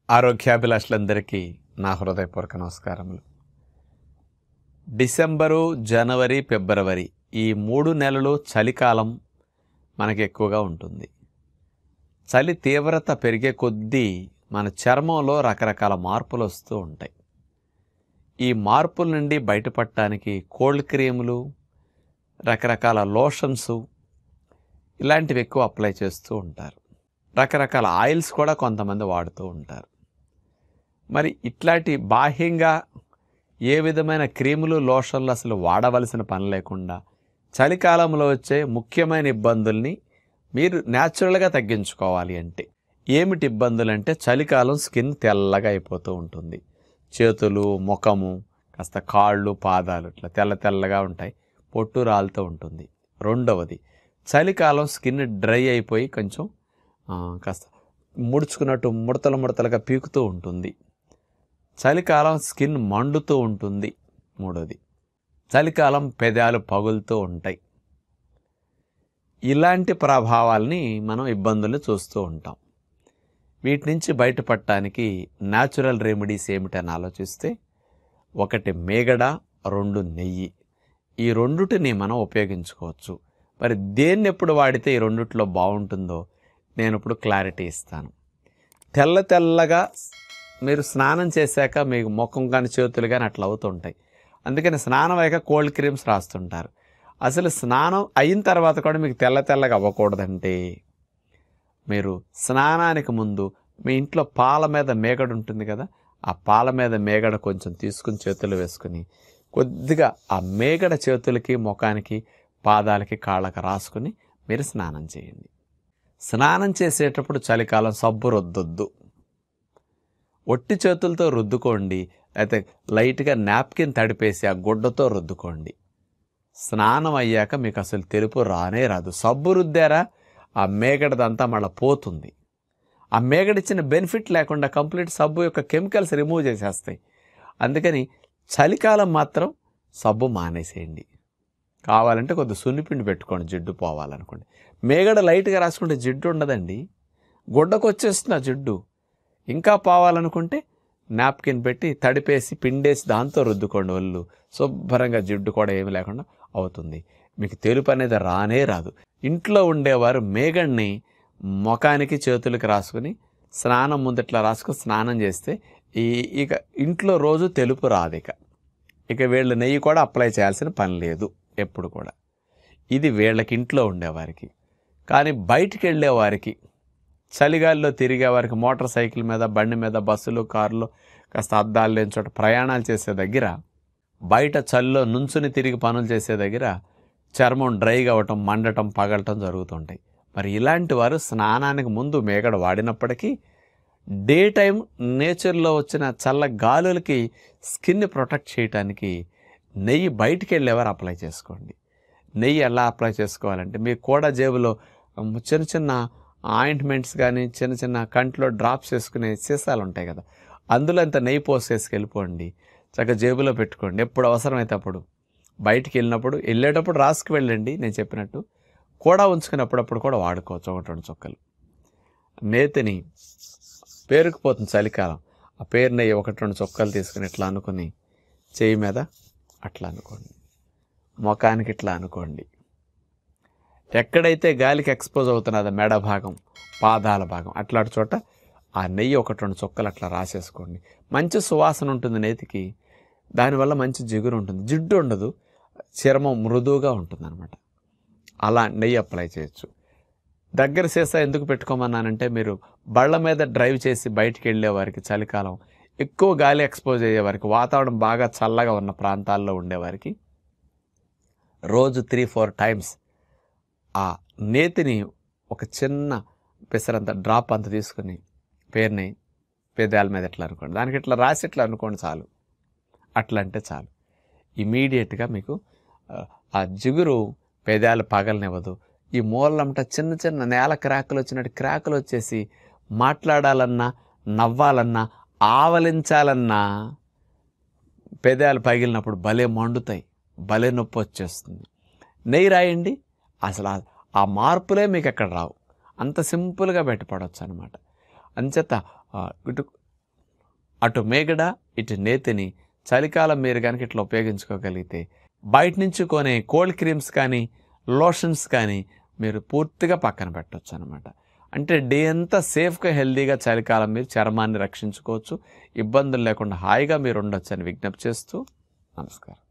ఆరోగ్యాభిలాషులందరికీ నా హృదయపూర్వక నమస్కారములు డిసెంబరు జనవరి ఫిబ్రవరి ఈ మూడు నెలలు చలికాలం మనకి ఎక్కువగా ఉంటుంది చలి తీవ్రత పెరిగే కొద్దీ మన చర్మంలో రకరకాల మార్పులు వస్తూ ఉంటాయి ఈ మార్పుల నుండి బయటపడటానికి కోల్డ్ క్రీములు రకరకాల లోషన్స్ ఇలాంటివి ఎక్కువ అప్లై చేస్తూ ఉంటారు రకరకాల ఆయిల్స్ కూడా కొంతమంది వాడుతూ ఉంటారు మరి ఇట్లాంటి బాహ్యంగా ఏ విధమైన క్రీములు లోషన్లు అసలు వాడవలసిన పని లేకుండా చలికాలంలో వచ్చే ముఖ్యమైన ఇబ్బందుల్ని మీరు న్యాచురల్గా తగ్గించుకోవాలి అంటే ఏమిటి ఇబ్బందులు అంటే చలికాలం స్కిన్ తెల్లగా అయిపోతూ ఉంటుంది చేతులు ముఖము కాస్త కాళ్ళు పాదాలు ఇట్లా తెల్ల తెల్లగా ఉంటాయి పొట్టు రాలుతూ ఉంటుంది రెండవది చలికాలం స్కిన్ డ్రై అయిపోయి కొంచెం ఆ, కాస్త ముడుచుకున్నట్టు ముడతలు ముడతలుగా పీకుతూ ఉంటుంది చలికాలం స్కిన్ మండుతూ ఉంటుంది మూడోది చలికాలం పెదాలు పగులుతూ ఉంటాయి ఇలాంటి ప్రభావాల్ని మనం ఇబ్బందులు చూస్తూ ఉంటాం వీటి నుంచి బయటపడటానికి న్యాచురల్ రెమెడీస్ ఏమిటని ఆలోచిస్తే ఒకటి మేగడ రెండు నెయ్యి ఈ రెండుటిని మనం ఉపయోగించుకోవచ్చు మరి దేన్ని ఎప్పుడు వాడితే ఈ రెండిట్లో బాగుంటుందో నేను ఇప్పుడు క్లారిటీ ఇస్తాను తెల్ల తెల్లగా మీరు స్నానం చేశాక మీకు ముఖం కానీ చేతులు కానీ అట్లా అవుతుంటాయి అందుకని స్నానం అయ్యాక కోల్డ్ క్రీమ్స్ రాస్తుంటారు అసలు స్నానం అయిన తర్వాత కూడా మీకు తెల్ల తెల్లగా అవ్వకూడదంటే మీరు స్నానానికి ముందు మీ ఇంట్లో పాల మీద మేగడ ఉంటుంది కదా ఆ పాల మీద మేగడ కొంచెం తీసుకుని చేతులు వేసుకుని కొద్దిగా ఆ మేగడ చేతులకి ముఖానికి పాదాలకి కాళ్ళకి రాసుకుని మీరు స్నానం చేయండి స్నానం చేసేటప్పుడు చలికాలం సబ్బు రుద్దొద్దు ఒట్టి చేతులతో రుద్దుకోండి అయితే లైట్గా నాప్కిన్ తడిపేసి ఆ గుడ్డతో రుద్దుకోండి స్నానం అయ్యాక మీకు అసలు తెలుపు రానే రాదు సబ్బు రుద్దారా ఆ మేగడదంతా మళ్ళీ పోతుంది ఆ మేగడ ఇచ్చిన బెనిఫిట్ లేకుండా కంప్లీట్ సబ్బు యొక్క కెమికల్స్ రిమూవ్ చేసేస్తాయి అందుకని చలికాలం మాత్రం సబ్బు మానేసేయండి కావాలంటే కొద్ది సున్నిపిండి పెట్టుకోండి జిడ్డు పోవాలనుకోండి మేగడ లైట్గా రాసుకుంటే జిడ్డు ఉండదండి గుడ్డకు వచ్చేస్తుంది ఆ జిడ్డు ఇంకా పోవాలనుకుంటే నాప్కిన్ పెట్టి తడిపేసి పిండేసి దాంతో రుద్దుకోండి ఒళ్ళు శుభ్రంగా జిడ్డు కూడా ఏమి లేకుండా అవుతుంది మీకు తెలుపు అనేది రానే రాదు ఇంట్లో ఉండేవారు మేగడ్ని ముఖానికి చేతులకి రాసుకుని స్నానం ముందు ఇట్లా రాసుకుని స్నానం చేస్తే ఈ ఇక ఇంట్లో రోజు తెలుపు రాదు ఇక ఇక వీళ్ళ నెయ్యి కూడా అప్లై చేయాల్సిన పని లేదు ఎప్పుడు కూడా ఇది వీళ్ళకి ఇంట్లో ఉండేవారికి కానీ బయటికి వెళ్ళేవారికి చలిగాలిలో తిరిగే వారికి మోటార్ సైకిల్ మీద బండి మీద బస్సులు కార్లు కాస్త అద్దాలు లేని చోట ప్రయాణాలు చేసే దగ్గర బయట చలిలో నుంచుని తిరిగి పనులు చేసే దగ్గర చర్మం డ్రైగా అవ్వటం మండటం పగలటం జరుగుతుంటాయి మరి ఇలాంటి వారు స్నానానికి ముందు మేగడ వాడినప్పటికీ డే టైం నేచర్లో వచ్చిన చల్ల గాలులకి స్కిన్ని ప్రొటెక్ట్ చేయడానికి నెయ్యి బయటికి వెళ్ళేవారు అప్లై చేసుకోండి నెయ్యి ఎలా అప్లై చేసుకోవాలంటే మీ కూడా జేబులో ఉమ్, చిన్న చిన్న ఆయింట్మెంట్స్ కానీ చిన్న చిన్న కంట్లో డ్రాప్స్ వేసుకునే సీసాలు ఉంటాయి కదా అందులో ఇంత నెయ్యి పోసేసుకు వెళ్ళిపోండి చక్కగా జేబులో పెట్టుకోండి ఎప్పుడు అవసరమైతే అప్పుడు బయటికి వెళ్ళినప్పుడు వెళ్ళేటప్పుడు రాసుకు వెళ్ళండి నేను చెప్పినట్టు కూడా ఉంచుకుని అప్పుడప్పుడు కూడా వాడుకోవచ్చు ఒకటి రెండు చుక్కలు నేతిని పేరుకుపోతుంది చలికాలం ఆ పేరు నెయ్యి ఒకటి రెండు చుక్కలు తీసుకుని ఇట్లా అనుకుని చేయి మీద అట్లా అనుకోండి ముఖానికి ఇట్లా అనుకోండి ఎక్కడైతే గాలికి ఎక్స్పోజ్ అవుతున్నదో మెడ భాగం పాదాల భాగం అట్లాంటి చోట ఆ నెయ్యి ఒకటి రెండు చుక్కలు అట్లా రాసేసుకోండి మంచి సువాసన ఉంటుంది నేతికి దానివల్ల మంచి జిగురు ఉంటుంది జిడ్డు ఉండదు చర్మం మృదువుగా ఉంటుంది అనమాట అలా నెయ్యి అప్లై చేయొచ్చు దగ్గర సీసా ఎందుకు పెట్టుకోమన్నానంటే మీరు బళ్ళ మీద డ్రైవ్ చేసి బయటికి వెళ్ళే వారికి చలికాలం ఎక్కువ గాలి ఎక్స్పోజ్ అయ్యే వారికి వాతావరణం బాగా చల్లగా ఉన్న ప్రాంతాల్లో ఉండేవారికి రోజు త్రీ ఫోర్ టైమ్స్ ఆ నేతిని ఒక చిన్న పెసరంత డ్రాప్ అంత తీసుకుని పేరుని పెదాల మీద ఎట్లా అనుకోండి దానికి ఇట్లా రాసి ఇట్లా అనుకోండి చాలు అట్లా అంటే చాలు ఇమీడియట్గా మీకు ఆ, ఆ జిగురు పెదాలు పగలనివ్వదు ఈ మూలంట చిన్న చిన్న నేల క్రాకులు వచ్చినట్టు క్రాకులు వచ్చేసి మాట్లాడాలన్నా నవ్వాలన్నా ఆవలించాలన్నా పెదాలు పగిలినప్పుడు భలే మండుతాయి భలే నొప్పి వచ్చేస్తుంది నెయ్యి రాయండి అసలు ఆ- ఆ మార్పులే మీకు ఎక్కడ రావు అంత సింపుల్గా బయటపడవచ్చు అనమాట అంచేత ఆ, ఇటు అటు మేగడ ఇటు నేతిని చలికాలం మీరు కనుక ఇట్లా ఉపయోగించుకోగలిగితే బయట నుంచి కొనే కోల్డ్ క్రీమ్స్ కానీ లోషన్స్ కానీ మీరు పూర్తిగా పక్కన పెట్టవచ్చు అనమాట అంటే డే అంతా సేఫ్గా హెల్దీగా చలికాలం మీరు చర్మాన్ని రక్షించుకోవచ్చు ఇబ్బందులు లేకుండా హాయిగా మీరు ఉండొచ్చు అని విజ్ఞప్తి చేస్తూ నమస్కారం